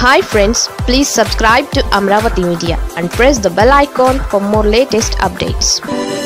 hi friends please subscribe to Amaravati media and press the bell icon for more latest updates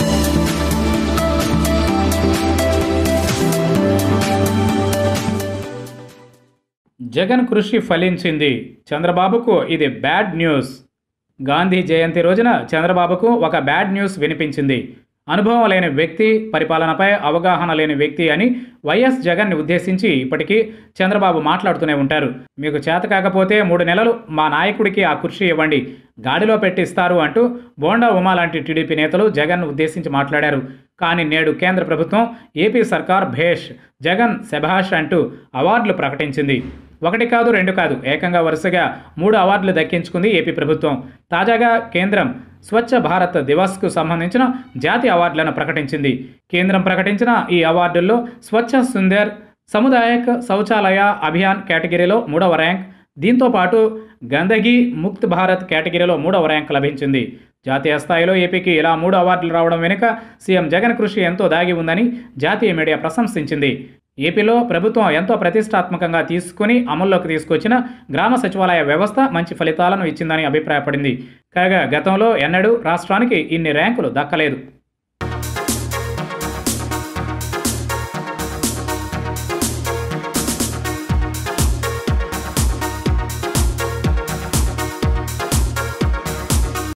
Jagan కృషి ఫలించింది చంద్రబాబుకు ఇది bad news Gandhi జయంతి రోజున చంద్రబాబుకు ఒక బ్యాడ్ న్యూస్ వినిపించింది అనుభవం లేని వ్యక్తి పరిపాలనపై అవగాహన లేని వ్యక్తి అని వైఎస్ జగన్ని ఉద్దేశించి ఇప్పటికీ చంద్రబాబు మాట్లాడుతూనే ఉంటారు మీకు చేత కాకపోతే మూడు నెలలు మా నాయకుడికి ఆ కుర్చీ ఇవ్వండి గాడిలో పెట్టిస్తారు అంటూ బోండా ఉమా లాంటి టీడీపీ నేతలు జగన్ను ఉద్దేశించి మాట్లాడారు కానీ నేడు కేంద్ర ప్రభుత్వం ఏపీ సర్కార్ భేష్ జగన్ శభాష్ అంటూ అవార్డులు ప్రకటించింది ఒకటి కాదు రెండు కాదు ఏకంగా వరుసగా మూడు అవార్డులు దక్కించుకుంది ఏపీ ప్రభుత్వం తాజాగా కేంద్రం స్వచ్ఛ భారత్ దివస్కు సంబంధించిన జాతీయ అవార్డులను ప్రకటించింది కేంద్రం ప్రకటించిన ఈ అవార్డుల్లో స్వచ్ఛ సుందర్ సముదాయక్ శౌచాలయ అభియాన్ కేటగిరీలో మూడవ ర్యాంక్ దీంతో పాటు గందగి ముక్త్ భారత్ కేటగిరీలో మూడవ ర్యాంక్ లభించింది జాతీయ స్థాయిలో ఏపీకి ఇలా మూడు అవార్డులు రావడం వెనుక సీఎం జగన్ కృషి ఎంతో దాగి ఉందని జాతీయ మీడియా ప్రశంసించింది ఏపీలో ప్రభుత్వం ఎంతో ప్రతిష్టాత్మకంగా తీసుకుని అమల్లోకి తీసుకొచ్చిన గ్రామ సచివాలయ వ్యవస్థ మంచి ఫలితాలను ఇచ్చిందని అభిప్రాయపడింది కాగా గతంలో ఎన్నడూ రాష్ట్రానికి ఇన్ని ర్యాంకులు దక్కలేదు